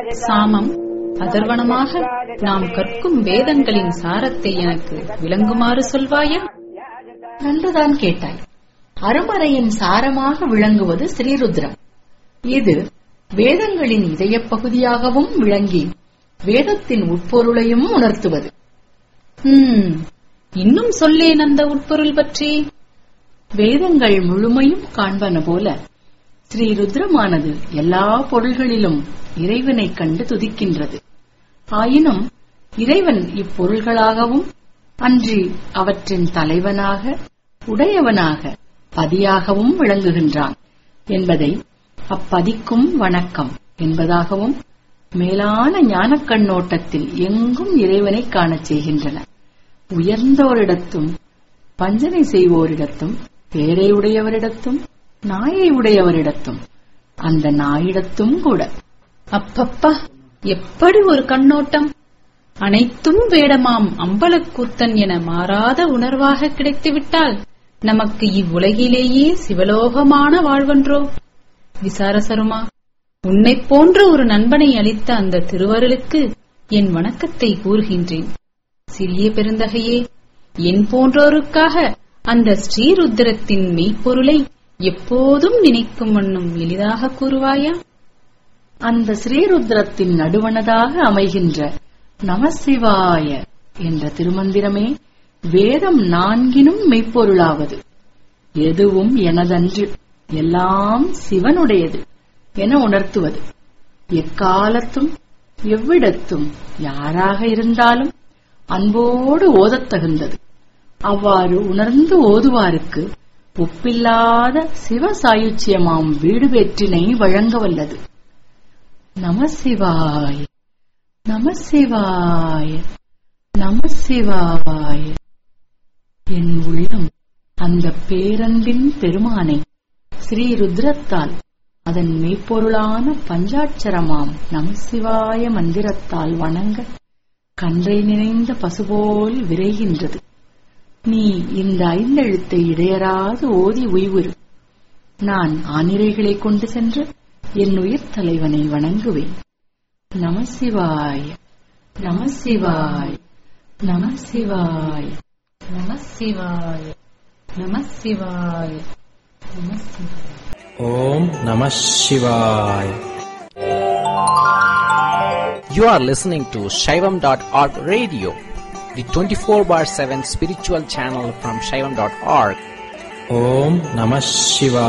சாமம் அதர்வனமாக நாம் கற்கும் வேதங்களின் சாரத்தை எனக்கு விளங்குமாறு சொல்வாயா நன்றுதான் கேட்டாய் அருமறையின் சாரமாக விளங்குவது ஸ்ரீருத்ரம் இது வேதங்களின் இதயப் பகுதியாகவும் விளங்கி வேதத்தின் உட்பொருளையும் உணர்த்துவது ஹம், இன்னும் சொல்லேன் அந்த உட்பொருள் பற்றி வேதங்கள் முழுமையும் காண்பன போல ஸ்ரீ ருத்ரமானது எல்லா பொருள்களிலும் இறைவனைக் கண்டு துதிக்கின்றது ஆயினும் இறைவன் இப்பொருள்களாகவும் அன்றி அவற்றின் தலைவனாக உடையவனாக பதியாகவும் விளங்குகின்றான் என்பதை அப்பதிக்கும் வணக்கம் என்பதாகவும் மேலான ஞானக் கண்ணோட்டத்தில் எங்கும் இறைவனைக் காணச் செய்கின்றன உயர்ந்தோரிடத்தும் வஞ்சனை செய்வோரிடத்தும் பேரை உடையவரிடத்தும் நாயை உடையவரிடத்தும் அந்த நாயிடத்தும் கூட அப்பப்பா எப்படி ஒரு கண்ணோட்டம் அனைத்தும் வேடமாம் அம்பலக்கூத்தன் என மாறாத உணர்வாக கிடைத்துவிட்டால் நமக்கு இவ்வுலகிலேயே சிவலோகமான வாழ்வன்றோ விசாரசருமா உன்னைப் போன்ற ஒரு நண்பனை அளித்த அந்த திருவருளுக்கு என் வணக்கத்தை கூறுகின்றேன் சிறிய பெருந்தகையே என் போன்றோருக்காக அந்த ஸ்ரீருத்திரத்தின் மெய்ப்பொருளை எப்போதும் நினைக்கும் வண்ணம் எளிதாக கூறுவாயா அந்த ஸ்ரீருத்ரத்தின் நடுவனதாக அமைகின்ற நமசிவாய என்ற திருமந்திரமே வேதம் நான்கினும் மெய்ப்பொருளாவது எதுவும் எனதன்று எல்லாம் சிவனுடையது என உணர்த்துவது எக்காலத்தும் எவ்விடத்தும் யாராக இருந்தாலும் அன்போடு ஓதத் தகுந்தது அவ்வாறு உணர்ந்து ஓதுவாருக்கு ஒப்பில்லாத சிவ சாயுச்சியமாம் வீடு வெற்றினை வழங்க வல்லது நமசிவாய நமசிவாய நமசிவாய என் உள்ளம் அந்த பேரன்பின் பெருமானை ஸ்ரீ ருத்ரத்தால் அதன் மெய்ப்பொருளான பஞ்சாட்சரமாம் நமசிவாய மந்திரத்தால் வணங்க கன்றை நினைந்த பசுபோல் விரைகின்றது நீ இந்த ஐந்தெழுத்தை இடையராது ஓதி உய்வுறு நான் ஆனிரைகளைக் கொண்டு சென்று என் உயிர் தலைவனை வணங்குவேன் நமசிவாய நமசிவாய நமசிவாய நமசிவாய நமசிவாய நமசிவாய Om Namah Shivaya. You are listening to Shaivam.org radio, the 24 bar 7 spiritual channel from Shaivam.org. Om Namah Shivaya.